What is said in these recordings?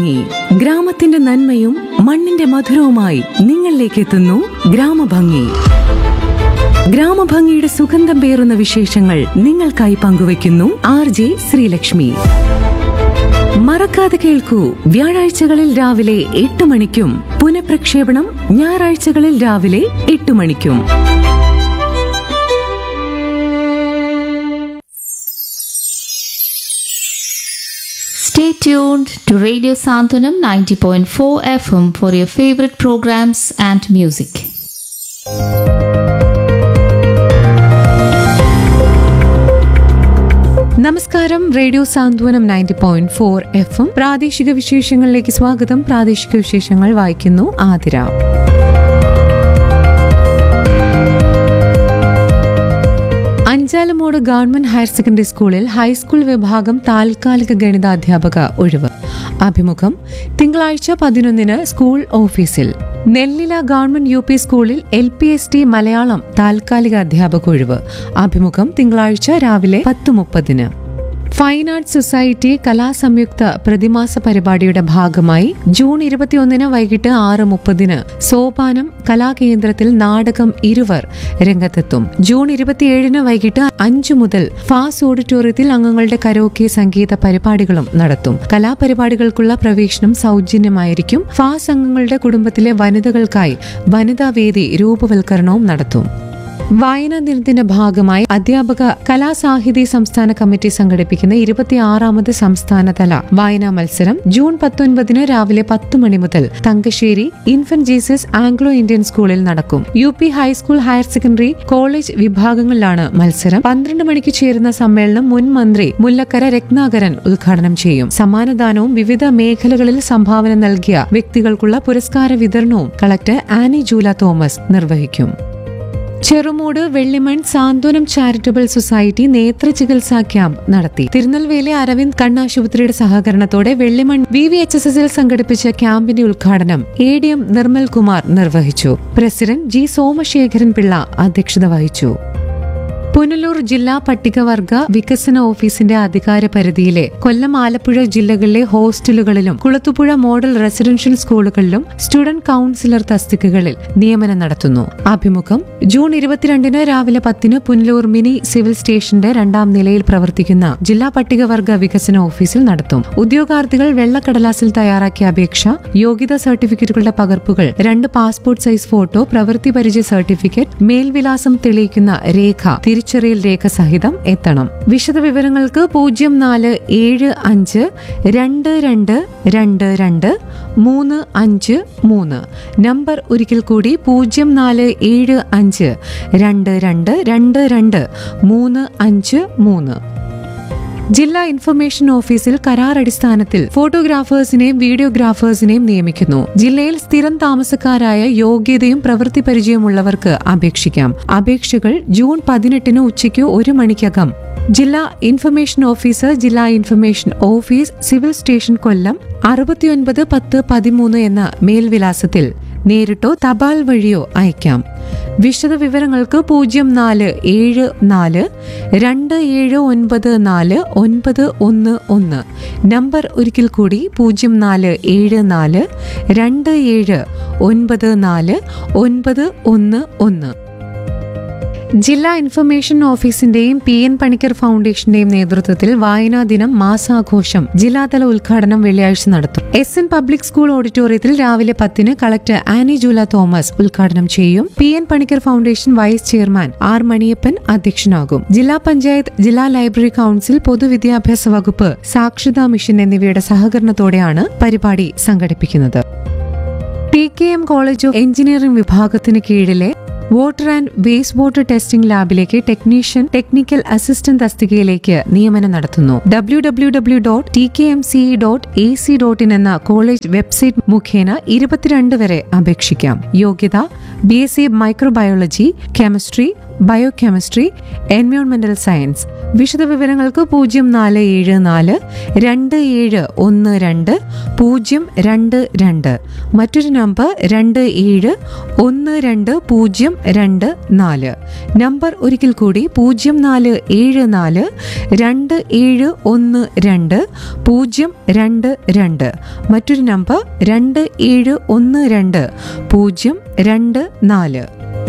ഗ്രാമഭംഗി ഗ്രാമത്തിന്റെ നന്മയും മണ്ണിന്റെ മധുരവുമായി നിങ്ങളിലേക്ക് എത്തുന്നു ഗ്രാമഭംഗി ഗ്രാമഭംഗിയുടെ സുഗന്ധം പേറുന്ന വിശേഷങ്ങൾ നിങ്ങൾക്കായി പങ്കുവയ്ക്കുന്നു ആർ ജെ ശ്രീലക്ഷ്മി മറക്കാതെ കേൾക്കൂ വ്യാഴാഴ്ചകളിൽ രാവിലെ എട്ട് മണിക്കും പുനഃപ്രക്ഷേപണം ഞായറാഴ്ചകളിൽ രാവിലെ എട്ട് മണിക്കും Stay tuned to Radio Santanam 90.4 FM for your favorite programs and music. നമസ്കാരം radio Santhwanam ninety point four F M പ്രാദേശിക വിശേഷങ്ങളിലേക്ക് സ്വാഗതം പ്രാദേശിക വിശേഷങ്ങൾ വായിക്കുന്നു Athira Anchalumoodu government higher secondary സ്കൂളിൽ ഹൈസ്കൂൾ വിഭാഗം താൽക്കാലിക ഗണിതാധ്യാപക ഒഴിവ് അഭിമുഖം തിങ്കളാഴ്ച പതിനൊന്നിന് സ്കൂൾ ഓഫീസിൽ നെല്ലില ഗവൺമെന്റ് യു പി സ്കൂളിൽ L P S T Malayalam താൽക്കാലിക അധ്യാപക ഒഴിവ് അഭിമുഖം തിങ്കളാഴ്ച രാവിലെ പത്ത് മുപ്പതിന് ഫൈൻ ആർട്സ് സൊസൈറ്റി കലാസംയുക്ത പ്രതിമാസ പരിപാടിയുടെ ഭാഗമായി ജൂൺ ഇരുപത്തിയൊന്നിന് വൈകിട്ട് ആറ് മുപ്പതിന് സോപാനം കലാകേന്ദ്രത്തിൽ നാടകം ഇരുവർ രംഗത്തെത്തും ജൂൺ ഇരുപത്തിയേഴിന് വൈകിട്ട് അഞ്ചു മുതൽ ഫാസ് ഓഡിറ്റോറിയത്തിൽ അംഗങ്ങളുടെ കരോക്കെ സംഗീത പരിപാടികളും നടത്തും കലാപരിപാടികൾക്കുള്ള പ്രവേശനം സൗജന്യമായിരിക്കും ഫാസ് അംഗങ്ങളുടെ കുടുംബത്തിലെ വനിതകൾക്കായി വനിതാ വേദി രൂപവൽക്കരണവും നടത്തും വായനാ ദിനത്തിന്റെ ഭാഗമായി അധ്യാപക കലാസാഹിതി സംസ്ഥാന കമ്മിറ്റി സംഘടിപ്പിക്കുന്ന ഇരുപത്തിയാറാമത് സംസ്ഥാനതല വായനാ മത്സരം ജൂൺ പത്തൊൻപതിന് രാവിലെ പത്ത് മണി മുതൽ Thangassery infant Jesus Anglo Indian സ്കൂളിൽ നടക്കും U P high school higher secondary college വിഭാഗങ്ങളിലാണ് മത്സരം പന്ത്രണ്ട് മണിക്ക് ചേരുന്ന സമ്മേളനം മുൻ മന്ത്രി മുല്ലക്കര രത്നാകരൻ ഉദ്ഘാടനം ചെയ്യും സമ്മാനദാനവും വിവിധ മേഖലകളിൽ സംഭാവന നൽകിയ വ്യക്തികൾക്കുള്ള പുരസ്കാര വിതരണവും കളക്ടർ ആനി ജൂല തോമസ് നിർവഹിക്കും ചെറുമൂട് വെള്ളിമൺ സാന്ത്വനം ചാരിറ്റബിൾ സൊസൈറ്റി നേത്ര ചികിത്സാ ക്യാമ്പ് നടത്തി തിരുനെൽവേലി അരവിന്ദ് കണ്ണാശുപത്രിയുടെ സഹകരണത്തോടെ Vellimon V V H S എസിൽ സംഘടിപ്പിച്ച ക്യാമ്പിന്റെ ഉദ്ഘാടനം A D M Nirmal Kumar നിർവഹിച്ചു പ്രസിഡന്റ് ജി സോമശേഖരൻ പിള്ള അധ്യക്ഷത വഹിച്ചു പുനലൂർ ജില്ലാ പട്ടികവർഗ വികസന ഓഫീസിന്റെ അധികാര പരിധിയിലെ കൊല്ലം ആലപ്പുഴ ജില്ലകളിലെ ഹോസ്റ്റലുകളിലും കുളത്തുപുഴ മോഡൽ റെസിഡൻഷ്യൽ സ്കൂളുകളിലും സ്റ്റുഡന്റ് കൌൺസിലർ തസ്തികകളിൽ നിയമനം നടത്തുന്നു അഭിമുഖം ജൂൺ ഇരുപത്തിരണ്ടിന് രാവിലെ പത്തിന് പുനലൂർ മിനി സിവിൽ സ്റ്റേഷന്റെ രണ്ടാം നിലയിൽ പ്രവർത്തിക്കുന്ന ജില്ലാ പട്ടികവർഗ വികസന ഓഫീസിൽ നടത്തും ഉദ്യോഗാർത്ഥികൾ വെള്ളക്കടലാസിൽ തയ്യാറാക്കിയ അപേക്ഷ യോഗ്യതാ സർട്ടിഫിക്കറ്റുകളുടെ പകർപ്പുകൾ രണ്ട് പാസ്പോർട്ട് സൈസ് ഫോട്ടോ പ്രവൃത്തി പരിചയ സർട്ടിഫിക്കറ്റ് മേൽവിലാസം തെളിയിക്കുന്ന രേഖ തിരിച്ചറിയൽ രേഖ സഹിതം എത്തണം വിശദവിവരങ്ങൾക്ക് പൂജ്യം നാല് ഏഴ് അഞ്ച് രണ്ട് രണ്ട് രണ്ട് രണ്ട് മൂന്ന് അഞ്ച് മൂന്ന് നമ്പർ ഒരിക്കൽ കൂടി പൂജ്യം നാല് ഏഴ് അഞ്ച് രണ്ട് രണ്ട് രണ്ട് രണ്ട് മൂന്ന് അഞ്ച് മൂന്ന് ജില്ലാ ഇൻഫർമേഷൻ ഓഫീസിൽ കരാർ അടിസ്ഥാനത്തിൽ ഫോട്ടോഗ്രാഫേഴ്സിനെയും വീഡിയോഗ്രാഫേഴ്സിനെയും നിയമിക്കുന്നു ജില്ലയിൽ സ്ഥിരം താമസക്കാരായ യോഗ്യതയും പ്രവൃത്തി പരിചയമുള്ളവർക്ക് അപേക്ഷിക്കാം അപേക്ഷകൾ ജൂൺ പതിനെട്ടിന് ഉച്ചയ്ക്ക് ഒരു മണിക്കകം ജില്ലാ ഇൻഫർമേഷൻ ഓഫീസർ ജില്ലാ information office civil station Kollam അറുപത്തിയൊൻപത് പത്ത് പതിമൂന്ന് എന്ന മേൽവിലാസത്തിൽ നേരിട്ടോ തപാൽ വഴിയോ അയക്കാം വിശദ വിവരങ്ങൾക്ക് പൂജ്യം നാല് ഏഴ് നാല് രണ്ട് ഏഴ് ഒൻപത് നാല് ഒൻപത് ഒന്ന് ഒന്ന് നമ്പർ ഒരിക്കൽ കൂടി പൂജ്യം നാല് ഏഴ് നാല് രണ്ട് ഏഴ് ഒൻപത് നാല് ഒൻപത് ഒന്ന് ഒന്ന് ജില്ലാ ഇൻഫർമേഷൻ ഓഫീസിന്റെയും പി എൻ പണിക്കർ ഫൗണ്ടേഷന്റെയും നേതൃത്വത്തിൽ വായനാ ദിനം മാസാഘോഷം ജില്ലാതല ഉദ്ഘാടനം വെള്ളിയാഴ്ച നടത്തും എസ് എൻ പബ്ലിക് സ്കൂൾ ഓഡിറ്റോറിയത്തിൽ രാവിലെ പത്തിന് കളക്ടർ ആനി ജൂല തോമസ് ഉദ്ഘാടനം ചെയ്യും P N Panicker foundation vice chairman R Maniyappan അധ്യക്ഷനാകും ജില്ലാ പഞ്ചായത്ത് ജില്ലാ ലൈബ്രറി കൌൺസിൽ പൊതുവിദ്യാഭ്യാസ വകുപ്പ് സാക്ഷരതാ മിഷൻ എന്നിവയുടെ സഹകരണത്തോടെയാണ് പരിപാടി സംഘടിപ്പിക്കുന്നത് T K M college of engineering വിഭാഗത്തിന് കീഴിലെ water and waste water testing ലാബിലേക്ക് ടെക്നീഷ്യൻ ടെക്നിക്കൽ അസിസ്റ്റന്റ് തസ്തികയിലേക്ക് നിയമനം നടത്തുന്നു W W W dot T K M C dot A C dot in എന്ന കോളേജ് വെബ്സൈറ്റ് മുഖേന ഇരുപത്തിരണ്ട് വരെ അപേക്ഷിക്കാം യോഗ്യത B S C microbiology chemistry biochemistry എൻവയോൺമെന്റൽ സയൻസ് വിശദവിവരങ്ങൾക്ക് പൂജ്യം നാല് ഏഴ് നാല് രണ്ട് ഏഴ് ഒന്ന് രണ്ട് പൂജ്യം രണ്ട് രണ്ട് മറ്റൊരു നമ്പർ രണ്ട് ഏഴ് ഒന്ന് രണ്ട് പൂജ്യം രണ്ട് നാല് നമ്പർ ഒരിക്കൽ കൂടി പൂജ്യം നാല് ഏഴ് നാല് രണ്ട് ഏഴ് ഒന്ന് രണ്ട് പൂജ്യം രണ്ട് രണ്ട് മറ്റൊരു നമ്പർ രണ്ട് ഏഴ് ഒന്ന് രണ്ട് പൂജ്യം രണ്ട് നാല്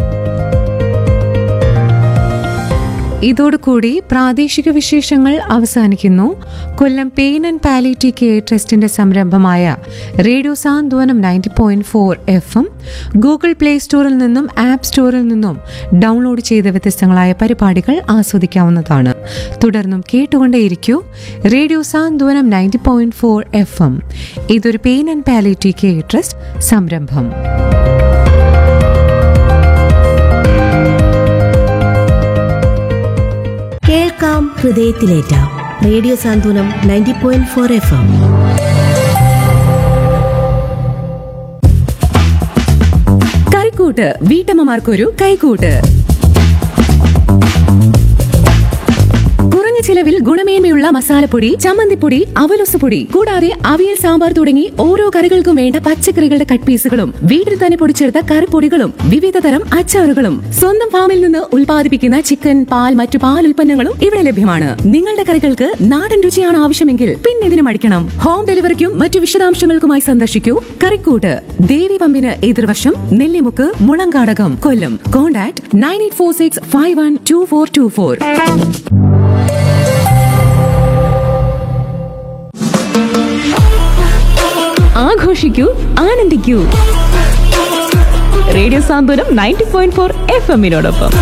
ഇതോടുകൂടി പ്രാദേശിക വിശേഷങ്ങൾ അവസാനിക്കുന്നു Kollam pain and palliative care ട്രസ്റ്റിന്റെ സംരംഭമായ radio Santhwanam ninety point four F M Google play സ്റ്റോറിൽ നിന്നും ആപ്പ് സ്റ്റോറിൽ നിന്നും ഡൗൺലോഡ് ചെയ്ത വ്യത്യസ്തങ്ങളായ പരിപാടികൾ ആസ്വദിക്കാവുന്നതാണ് തുടർന്നും കേട്ടുകൊണ്ടേയിരിക്കൂ radio Santhwanam ninety point four F M ഇതൊരു pain and palliative care trust സംരംഭം കേൾക്കാം ഹൃദയത്തിലേറ്റാം radio Santhwanam ninety point four F M കൈക്കൂട്ട് വീട്ടമ്മമാർക്കൊരു കൈക്കൂട്ട് കുറഞ്ഞ ചിലവിൽ ഗുണമേന്മയുള്ള മസാലപ്പൊടി ചമ്മന്തിപ്പൊടി അവലൊസുപൊടി കൂടാതെ അവിയൽ സാമ്പാർ തുടങ്ങി ഓരോ കറികൾക്കും വേണ്ട പച്ചക്കറികളുടെ കട്ട് പീസുകളും വീട്ടിൽ തന്നെ പൊടിച്ചെടുത്ത കറിപ്പൊടികളും വിവിധ തരം അച്ചാറുകളും സ്വന്തം ഫാമിൽ നിന്ന് ഉൽപ്പാദിപ്പിക്കുന്ന ചിക്കൻ പാൽ മറ്റു പാൽ ഉൽപ്പന്നങ്ങളും ഇവിടെ ലഭ്യമാണ് നിങ്ങളുടെ കറികൾക്ക് നാടൻ രുചിയാണ് ആവശ്യമെങ്കിൽ പിന്നെ ഇതിനും അടിക്കണം ഹോം ഡെലിവറിക്കും മറ്റു വിശദാംശങ്ങൾക്കുമായി സന്ദർശിക്കൂ കറിക്കൂട്ട് ദേവി പമ്പിന് എതിർവശം Nellimukku Mulankadakam Kollam contact nine eight four six five one two four two four ആഘോഷിക്കൂ ആനന്ദിക്കൂ radio Santhwanam ninety point four F എമ്മിനോടൊപ്പം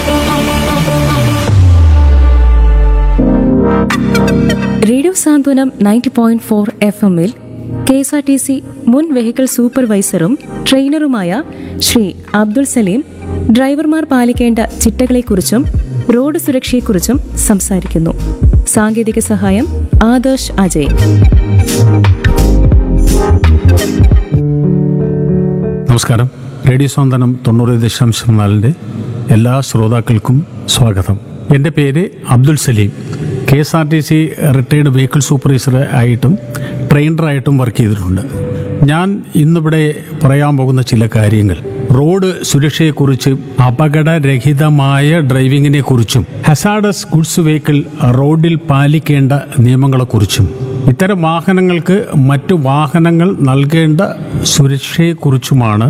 radio Santhwanam ninety point four F എമ്മിൽ K S R T C മുൻ വെഹിക്കിൾ സൂപ്പർവൈസറും ട്രെയിനറുമായ ശ്രീ അബ്ദുൾ സലീം ഡ്രൈവർമാർ പാലിക്കേണ്ട ചിട്ടകളെക്കുറിച്ചും റോഡ് സുരക്ഷയെക്കുറിച്ചും സംസാരിക്കുന്നു സാങ്കേതിക സഹായം ആദർശ് അജയ് നമസ്കാരം റേഡിയോ സ്വാന്തനം തൊണ്ണൂറ് ദശാംശം നാലിൻ്റെ എല്ലാ ശ്രോതാക്കൾക്കും സ്വാഗതം എൻ്റെ പേര് Abdul Saleem K S R T C retired vehicle supervisor ആയിട്ടും ട്രെയിനറായിട്ടും വർക്ക് ചെയ്തിട്ടുണ്ട് ഞാൻ ഇന്നിവിടെ പറയാൻ പോകുന്ന ചില കാര്യങ്ങൾ റോഡ് സുരക്ഷയെക്കുറിച്ചും അപകടരഹിതമായ ഡ്രൈവിങ്ങിനെ കുറിച്ചും ഹസാഡസ് ഗുഡ്സ് വെഹിക്കിൾ റോഡിൽ പാലിക്കേണ്ട നിയമങ്ങളെക്കുറിച്ചും ഇത്തരം വാഹനങ്ങൾക്ക് മറ്റു വാഹനങ്ങൾ നൽകേണ്ട സുരക്ഷയെക്കുറിച്ചുമാണ്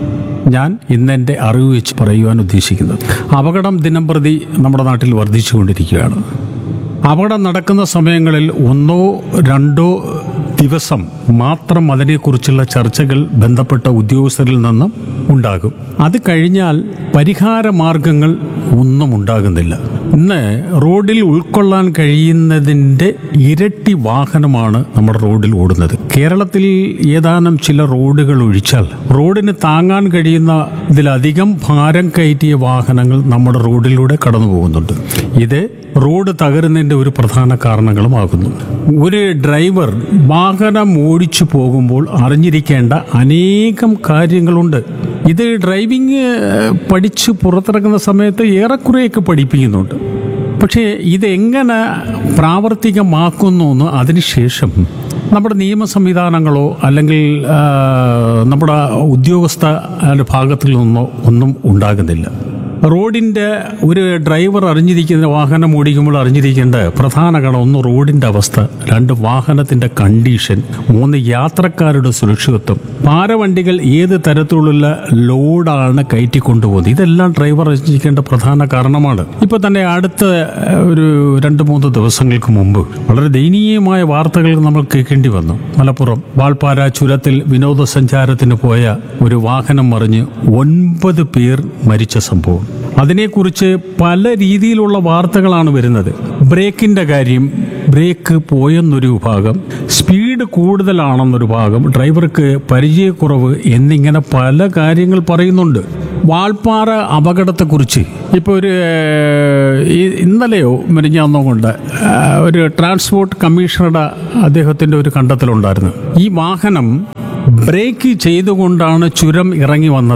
ഞാൻ ഇന്നെൻ്റെ അറിവ് വെച്ച് പറയുവാൻ ഉദ്ദേശിക്കുന്നത് അപകടം ദിനംപ്രതി നമ്മുടെ നാട്ടിൽ വർദ്ധിച്ചുകൊണ്ടിരിക്കുകയാണ് അപകടം നടക്കുന്ന സമയങ്ങളിൽ ഒന്നോ രണ്ടോ ദിവസം മാത്രം അതിനെക്കുറിച്ചുള്ള ചർച്ചകൾ ബന്ധപ്പെട്ട ഉദ്യോഗസ്ഥരിൽ നിന്നും ഉണ്ടാകും അത് കഴിഞ്ഞാൽ പരിഹാര മാർഗങ്ങൾ ഒന്നും ഉണ്ടാകുന്നില്ല ഇന്ന് റോഡിൽ ഉൾക്കൊള്ളാൻ കഴിയുന്നതിൻ്റെ ഇരട്ടി വാഹനമാണ് നമ്മുടെ റോഡിൽ ഓടുന്നത് കേരളത്തിൽ ഏതാനും ചില റോഡുകൾ ഒഴിച്ചാൽ റോഡിന് താങ്ങാൻ കഴിയുന്ന ഇതിലധികം ഭാരം കയറ്റിയ വാഹനങ്ങൾ നമ്മുടെ റോഡിലൂടെ കടന്നു പോകുന്നുണ്ട് ഇത് റോഡ് തകരുന്നതിൻ്റെ ഒരു പ്രധാന കാരണങ്ങളുമാകുന്നു ഒരു ഡ്രൈവർ വാഹനം ഓടിച്ചു പോകുമ്പോൾ അറിഞ്ഞിരിക്കേണ്ട അനേകം കാര്യങ്ങളുണ്ട് ഇത് ഡ്രൈവിംഗ് ഏഹ്, പഠിച്ച് പുറത്തിറങ്ങുന്ന സമയത്ത് ഏറെക്കുറെയൊക്കെ പഠിപ്പിക്കുന്നുണ്ട് പക്ഷേ ഇതെങ്ങനെ പ്രാവർത്തികമാക്കുന്നു എന്ന് അതിനുശേഷം നമ്മുടെ നിയമ സംവിധാനങ്ങളോ അല്ലെങ്കിൽ ആ, നമ്മുടെ ഉദ്യോഗസ്ഥ ഭാഗത്തിൽ നിന്നോ ഒന്നും ഉണ്ടാകുന്നില്ല റോഡിൻ്റെ ഒരു ഡ്രൈവർ അറിഞ്ഞിരിക്കുന്ന വാഹനം ഓടിക്കുമ്പോൾ അറിഞ്ഞിരിക്കേണ്ട പ്രധാന ഘടകം ഒന്ന് റോഡിൻ്റെ അവസ്ഥ രണ്ട് വാഹനത്തിൻ്റെ കണ്ടീഷൻ മൂന്ന് യാത്രക്കാരുടെ സുരക്ഷിതത്വം പാരവണ്ടികൾ ഏത് തരത്തിലുള്ള ലോഡാണ് കയറ്റിക്കൊണ്ടുപോകുന്നത് ഇതെല്ലാം ഡ്രൈവർ അറിഞ്ഞിരിക്കേണ്ട പ്രധാന കാരണമാണ് ഇപ്പോൾ തന്നെ അടുത്ത ഏഹ്, ഒരു രണ്ട് മൂന്ന് ദിവസങ്ങൾക്ക് മുമ്പ് വളരെ ദയനീയമായ വാർത്തകൾ നമ്മൾ കേൾക്കേണ്ടി വന്നു മലപ്പുറം വാൾപ്പാറ ചുരത്തിൽ വിനോദസഞ്ചാരത്തിന് പോയ ഒരു വാഹനം മറിഞ്ഞ് ഒൻപത് പേർ മരിച്ച സംഭവം അതിനെക്കുറിച്ച് പല രീതിയിലുള്ള വാർത്തകളാണ് വരുന്നത് ബ്രേക്കിന്റെ കാര്യം ബ്രേക്ക് പോയെന്നൊരു വിഭാഗം സ്പീഡ് കൂടുതലാണെന്നൊരു ഭാഗം ഡ്രൈവർക്ക് പരിചയക്കുറവ് എന്നിങ്ങനെ പല കാര്യങ്ങൾ പറയുന്നുണ്ട് വാൾപ്പാറ അപകടത്തെക്കുറിച്ച് ഇപ്പോൾ ഒരു ഏഹ്, ഈ- ഇന്നലെയോ മെരിഞ്ഞാന്നോ കൊണ്ട് ഏഹ്, ഒരു ട്രാൻസ്പോർട്ട് കമ്മീഷണറുടെ അദ്ദേഹത്തിൻ്റെ ഒരു കണ്ടെത്തലുണ്ടായിരുന്നു ഈ വാഹനം ബ്രേക്ക് ചെയ്തുകൊണ്ടാണ് ചുരം ഇറങ്ങി വന്നത്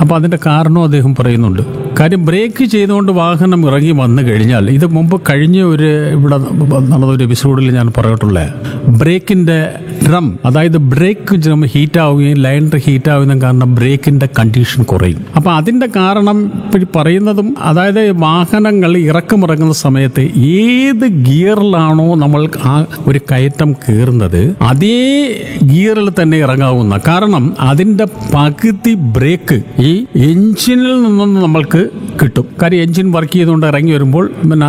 അപ്പോൾ അതിൻ്റെ കാരണം അദ്ദേഹം പറയുന്നുണ്ട് കാര്യം ബ്രേക്ക് ചെയ്തുകൊണ്ട് വാഹനം ഇറങ്ങി വന്നു കഴിഞ്ഞാൽ ഇത് മുമ്പ് കഴിഞ്ഞ ഒരു ഇവിടെ നടന്ന ഒരു എപ്പിസോഡിൽ ഞാൻ പറഞ്ഞിട്ടുള്ള ബ്രേക്കിൻ്റെ ഡ്രം അതായത് ബ്രേക്ക് ഡ്രം ഹീറ്റ് ആവുകയും ലൈനർ ഹീറ്റ് ആവുന്നതും കാരണം ബ്രേക്കിൻ്റെ കണ്ടീഷൻ കുറയും അപ്പോൾ അതിൻ്റെ കാരണം ഇപ്പോഴ് പറയുന്നതും അതായത് വാഹനങ്ങൾ ഇറക്കമിറങ്ങുന്ന സമയത്ത് ഏത് ഗിയറിലാണോ നമ്മൾ ആ ഒരു കയറ്റം കയറുന്നത് അതേ ഗിയറിൽ തന്നെ ഇറങ്ങാവുന്ന കാരണം അതിൻ്റെ പകുതി ബ്രേക്ക് ഈ എഞ്ചിനിൽ നിന്നും നമ്മൾക്ക് കിട്ടും കാര്യം എഞ്ചിൻ വർക്ക് ചെയ്തുകൊണ്ട് ഇറങ്ങി വരുമ്പോൾ പിന്നെ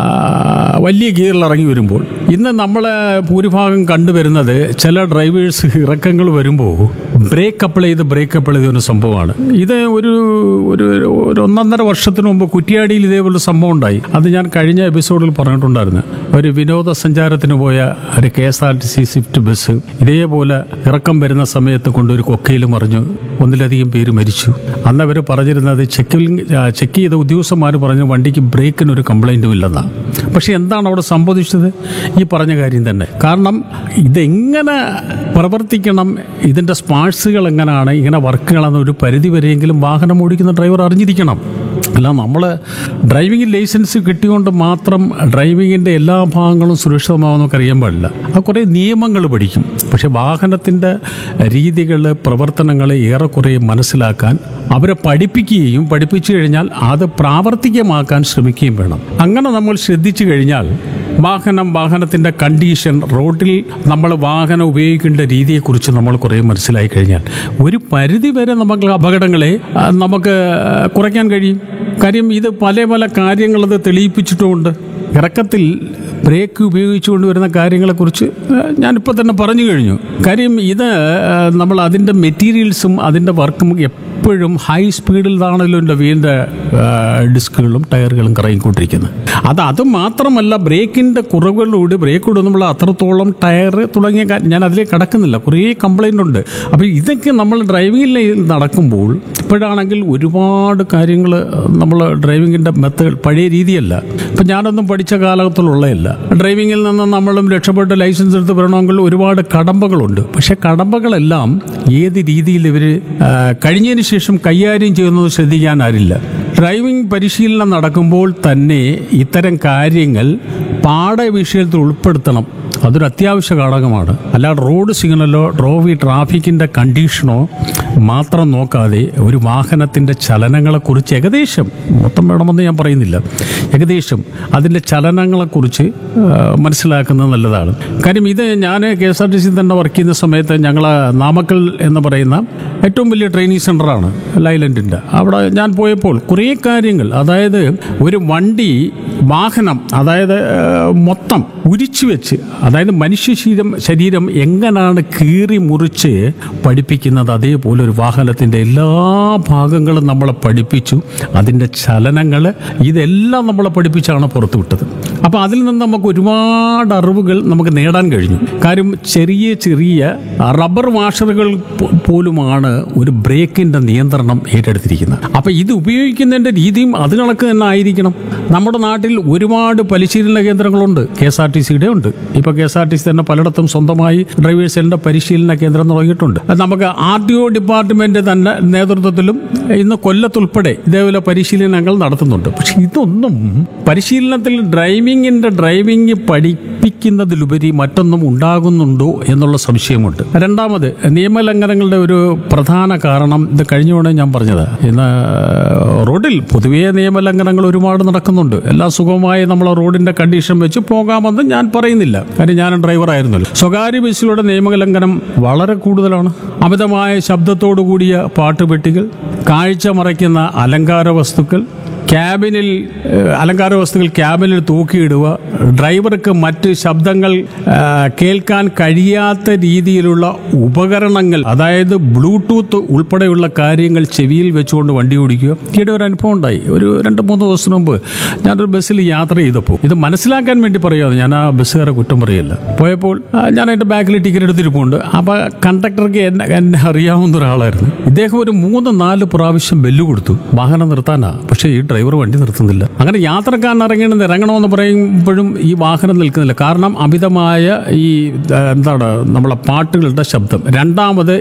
വലിയ ഗിയറിൽ ഇറങ്ങി വരുമ്പോൾ ഇന്ന് നമ്മൾ ഭൂരിഭാഗം കണ്ടുവരുന്നത് ചില ഡ്രൈവേഴ്സ് ഇറക്കങ്ങൾ വരുമ്പോൾ ബ്രേക്ക് അപ്ലൈ ചെയ്ത് ബ്രേക്ക് അപ്ലൈ ചെയ്ത ഒരു സംഭവമാണ് ഇത് ഒരു ഒരു ഒരു ഒന്നൊന്നര വർഷത്തിന് മുമ്പ് കുറ്റിയാടിയിൽ ഇതേപോലെ സംഭവം ഉണ്ടായി അത് ഞാൻ കഴിഞ്ഞ എപ്പിസോഡിൽ പറഞ്ഞിട്ടുണ്ടായിരുന്നു ഒരു വിനോദസഞ്ചാരത്തിന് പോയ ഒരു K S R T C swift bus ഇതേപോലെ ഇറക്കം വരുന്ന സമയത്ത് കൊണ്ടൊരു കൊക്കയിൽ മറിഞ്ഞു ഒന്നിലധികം പേര് മരിച്ചു അന്ന് അവർ പറഞ്ഞിരുന്നത് ചെക്കിൽ ചെക്ക് ചെയ്ത ഉദ്യോഗസ്ഥന്മാർ പറഞ്ഞു വണ്ടിക്ക് ബ്രേക്കിന് ഒരു കംപ്ലൈൻറ്റും ഇല്ലെന്നാണ് പക്ഷെ എന്താണ് അവിടെ സംഭവിച്ചത് ഈ പറഞ്ഞ കാര്യം തന്നെ കാരണം ഇതെങ്ങനെ പ്രവർത്തിക്കണം ഇതിൻ്റെ സ്പാർട്സുകൾ എങ്ങനെയാണ് ഇങ്ങനെ വർക്കുകളെന്ന് ഒരു പരിധി വരെയെങ്കിലും വാഹനം ഓടിക്കുന്ന ഡ്രൈവർ അറിഞ്ഞിരിക്കണം അല്ല നമ്മൾ ഡ്രൈവിംഗ് ലൈസൻസ് കിട്ടിയോണ്ട് മാത്രം ഡ്രൈവിങ്ങിൻ്റെ എല്ലാ ഭാഗങ്ങളും സുരക്ഷിതമാണെന്ന് നമുക്ക് അറിയാൻ പാടില്ല ആ കുറേ നിയമങ്ങൾ പഠിക്കും പക്ഷെ വാഹനത്തിൻ്റെ രീതികൾ പ്രവർത്തനങ്ങൾ ഏറെക്കുറെ മനസ്സിലാക്കാൻ അവരെ പഠിപ്പിക്കുകയും പഠിപ്പിച്ചു കഴിഞ്ഞാൽ അത് പ്രാവർത്തികമാക്കാൻ ശ്രമിക്കുകയും വേണം അങ്ങനെ നമ്മൾ ശ്രദ്ധിച്ചു കഴിഞ്ഞാൽ വാഹനം വാഹനത്തിൻ്റെ കണ്ടീഷൻ റോഡിൽ നമ്മൾ വാഹനം ഉപയോഗിക്കേണ്ട രീതിയെക്കുറിച്ച് നമ്മൾ കുറേ മനസ്സിലായി കഴിഞ്ഞാൽ ഒരു പരിധി വരെ നമുക്ക് അപകടങ്ങളെ ആ, നമുക്ക് കുറയ്ക്കാൻ കഴിയും കാര്യം ഇത് പല പല കാര്യങ്ങളത് തെളിയിപ്പിച്ചിട്ടുമുണ്ട് ഇറക്കത്തിൽ ബ്രേക്ക് ഉപയോഗിച്ചുകൊണ്ട് വരുന്ന കാര്യങ്ങളെക്കുറിച്ച് ആ, ഞാനിപ്പോൾ തന്നെ പറഞ്ഞു കഴിഞ്ഞു കാര്യം ഇത് ആ, നമ്മൾ അതിൻ്റെ മെറ്റീരിയൽസും അതിൻ്റെ വർക്കും എപ്പോഴും ഹൈ സ്പീഡിലാണല്ലോ എൻ്റെ വീടിൻ്റെ ഡിസ്കുകളും ടയറുകളും കറങ്ങിക്കൊണ്ടിരിക്കുന്നത് അത് അത് മാത്രമല്ല ബ്രേക്കിൻ്റെ കുറവുകളിലൂടെ ബ്രേക്ക് നമ്മൾ അത്രത്തോളം ടയർ തുടങ്ങിയ കാ- ഞാൻ അതിലേക്ക് കടക്കുന്നില്ല കുറേ കംപ്ലൈൻ്റ് ഉണ്ട് അപ്പോൾ ഇതൊക്കെ നമ്മൾ ഡ്രൈവിംഗിൽ നടക്കുമ്പോൾ ഇപ്പോഴാണെങ്കിൽ ഒരുപാട് കാര്യങ്ങൾ നമ്മൾ ഡ്രൈവിങ്ങിൻ്റെ മെത്തേഡ് പഴയ രീതിയല്ല ഇപ്പം ഞാനൊന്നും പഠിച്ച കാലത്തിലുള്ളതല്ല ഡ്രൈവിങ്ങിൽ നിന്ന് നമ്മളും രക്ഷപ്പെട്ട് ലൈസൻസ് എടുത്ത് വരണമെങ്കിൽ ഒരുപാട് കടമ്പകളുണ്ട് പക്ഷെ കടമ്പകളെല്ലാം ഏത് രീതിയിൽ ഇവർ കഴിഞ്ഞതിന് ശേഷം കൈകാര്യം ചെയ്യുന്നത് ശ്രദ്ധിക്കാൻ ആരില്ല ഡ്രൈവിംഗ് പരിശീലനം നടക്കുമ്പോൾ തന്നെ ഇത്തരം കാര്യങ്ങൾ പാഠവിഷയത്തിൽ ഉൾപ്പെടുത്തണം അതൊരു അത്യാവശ്യ ഘടകമാണ് അല്ലാതെ റോഡ് സിഗ്നലോ ഡ്രോവി ട്രാഫിക്കിൻ്റെ കണ്ടീഷനോ മാത്രം നോക്കാതെ ഒരു വാഹനത്തിൻ്റെ ചലനങ്ങളെക്കുറിച്ച് ഏകദേശം മൊത്തം വേണമെന്ന് ഞാൻ പറയുന്നില്ല ഏകദേശം അതിൻ്റെ ചലനങ്ങളെക്കുറിച്ച് ആ, മനസ്സിലാക്കുന്നത് നല്ലതാണ് കാര്യം ഇത് ഞാൻ K S R T C തന്നെ വർക്ക് ചെയ്യുന്ന സമയത്ത് ഞങ്ങൾ നാമക്കൽ എന്ന് പറയുന്ന ഏറ്റവും വലിയ ട്രെയിനിങ് സെൻ്ററാണ് ലൈലൻഡിൻ്റെ അവിടെ ഞാൻ പോയപ്പോൾ കുറേ കാര്യങ്ങൾ അതായത് ഒരു വണ്ടി വാഹനം അതായത് ആ, മൊത്തം ഉരിച്ചു വെച്ച് അതായത് മനുഷ്യ ശരീരം ശരീരം എങ്ങനെയാണ് കീറി മുറിച്ച് പഠിപ്പിക്കുന്നത് അതേപോലെ ഒരു വാഹനത്തിൻ്റെ എല്ലാ ഭാഗങ്ങളും നമ്മളെ പഠിപ്പിച്ചു അതിൻ്റെ ചലനങ്ങൾ ഇതെല്ലാം നമ്മളെ പഠിപ്പിച്ചാണ് പുറത്തു വിട്ടത് അപ്പോൾ അതിൽ നിന്ന് നമുക്ക് ഒരുപാട് അറിവുകൾ നമുക്ക് നേടാൻ കഴിഞ്ഞു കാര്യം ചെറിയ ചെറിയ റബ്ബർ വാഷറുകൾ പോ- പോലുമാണ് ഒരു ബ്രേക്കിൻ്റെ നിയന്ത്രണം ഏറ്റെടുത്തിരിക്കുന്നത് അപ്പോൾ ഇത് ഉപയോഗിക്കുന്നതിൻ്റെ രീതിയും അത് കണക്ക് തന്നെ ആയിരിക്കണം നമ്മുടെ നാട്ടിൽ ഒരുപാട് പരിശീലന കേന്ദ്രങ്ങളുണ്ട് കെ എസ് ആർ ടി സിയുടെ ഉണ്ട് ഇപ്പോൾ K S R T C തന്നെ പലയിടത്തും സ്വന്തമായി ഡ്രൈവേഴ്സിൻ്റെ പരിശീലന കേന്ദ്രം തുടങ്ങിയിട്ടുണ്ട് അത് നമുക്ക് ആർ ടി ഒ ഡിപ്പാർട്ട്മെന്റ് തന്നെ നേതൃത്വത്തിലും ഇന്ന് കൊല്ലത്തുൾപ്പെടെ ഇതേപോലെ പരിശീലനങ്ങൾ നടത്തുന്നുണ്ട് പക്ഷെ ഇതൊന്നും പരിശീലനത്തിൽ ഡ്രൈവിങ്ങിന്റെ ഡ്രൈവിംഗ് പഠിപ്പിക്കുന്നതിലുപരി മറ്റൊന്നും ഉണ്ടാകുന്നുണ്ടോ എന്നുള്ള സംശയമുണ്ട് രണ്ടാമത് നിയമലംഘനങ്ങളുടെ ഒരു പ്രധാന കാരണം ഇത് കഴിഞ്ഞ തവണ ഞാൻ പറഞ്ഞത് ഇന്ന് റോഡിൽ പൊതുവേ നിയമലംഘനങ്ങൾ ഒരുപാട് നടക്കുന്നുണ്ട് എല്ലാം സുഗമമായി നമ്മൾ റോഡിന്റെ കണ്ടീഷൻ വെച്ച് പോകാമെന്ന് ഞാൻ പറയുന്നില്ല കാര്യം ഞാൻ ഡ്രൈവർ ആയിരുന്നല്ലോ സ്വകാര്യ ബസ്സിലൂടെ നിയമലംഘനം വളരെ കൂടുതലാണ് അമിതമായ ശബ്ദത്തോടു കൂടിയ പാട്ടുപെട്ടികൾ കാഴ്ച മറയ്ക്കുന്ന അലങ്കാര വസ്തുക്കൾ ക്യാബിനിൽ ഏഹ്, അലങ്കാര വസ്തുക്കൾ ക്യാബിനിൽ തൂക്കിയിടുക ഡ്രൈവർക്ക് മറ്റ് ശബ്ദങ്ങൾ ആ, കേൾക്കാൻ കഴിയാത്ത രീതിയിലുള്ള ഉപകരണങ്ങൾ അതായത് ബ്ലൂടൂത്ത് ഉൾപ്പെടെയുള്ള കാര്യങ്ങൾ ചെവിയിൽ വെച്ചുകൊണ്ട് വണ്ടി ഓടിക്കുക ഈയിടെ ഒരു അനുഭവം ഉണ്ടായി ഒരു രണ്ട് മൂന്ന് ദിവസം മുമ്പ് ഞാനൊരു ബസ്സിൽ യാത്ര ചെയ്തപ്പോൾ ഇത് മനസ്സിലാക്കാൻ വേണ്ടി പറയാതെ ഞാൻ ആ ബസ്സുകാരെ കുറ്റം പറയല്ല പോയപ്പോൾ ആ, ഞാൻ എൻ്റെ ബാക്കിൽ ടിക്കറ്റ് എടുത്തിരിപ്പുണ്ട് അപ്പോൾ കണ്ടക്ടർക്ക് എന്നെ എന്നെ അറിയാവുന്ന ഒരാളായിരുന്നു ഇദ്ദേഹം ഒരു മൂന്ന് നാല് പ്രാവശ്യം ബെല്ല് കൊടുത്തു വാഹനം നിർത്താനാ പക്ഷേ ഈ ഡ്രൈവർ വണ്ടി നിർത്തുന്നില്ല അങ്ങനെ യാത്രക്കാരൻ ഇറങ്ങേണ്ടത് ഇറങ്ങണമെന്ന് പറയുമ്പോഴും ഈ വാഹനം നിൽക്കുന്നില്ല കാരണം അമിതമായ ഈ ആ, എന്താണ് നമ്മളെ പാട്ടുകളുടെ ശബ്ദം രണ്ടാമത്